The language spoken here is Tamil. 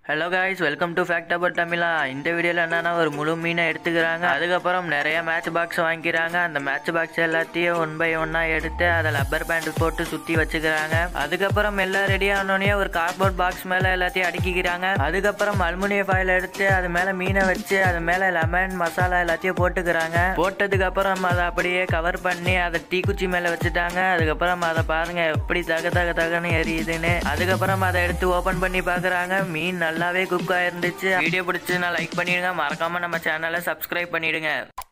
hello guys welcome to fact about தமிழா இந்த வீடியோவில் என்னன்னா ஒரு முழு மீனை எடுத்துக்கிறாங்க அதுக்கப்புறம் நிறைய மேட்ச் பாக்ஸ் வாங்கிக்கிறாங்க அந்த மேட்ச் பாக்ஸ் எல்லாத்தையும் ஒன் பை ஒன்னாக எடுத்து அதை லப்பர் பேண்ட் போட்டு சுற்றி வச்சுக்கிறாங்க அதுக்கப்புறம் எல்லாம் ரெடி ஆனோடனே ஒரு கார்ட்போர்ட் பாக்ஸ் மேலே எல்லாத்தையும் அடுக்கிக்கிறாங்க அதுக்கப்புறம் அலுமினிய ஃபாயில் எடுத்து அது மேலே மீனை வச்சு அது மேலே லெமன் மசாலா எல்லாத்தையும் போட்டுக்கிறாங்க போட்டதுக்கு அப்புறம் அதை அப்படியே கவர் பண்ணி அதை தீக்குச்சி மேலே வச்சுட்டாங்க அதுக்கப்புறம் அதை பாருங்க எப்படி தக தக தகன்னு எரியுதுன்னு அதுக்கப்புறம் அதை எடுத்து ஓபன் பண்ணி பார்க்குறாங்க மீன் நல்லாவே குக் ஆயிருந்துச்சு வீடியோ பிடிச்சுன்னா லைக் பண்ணிடுங்க மறக்காம நம்ம சேனலை சப்ஸ்கிரைப் பண்ணிடுங்க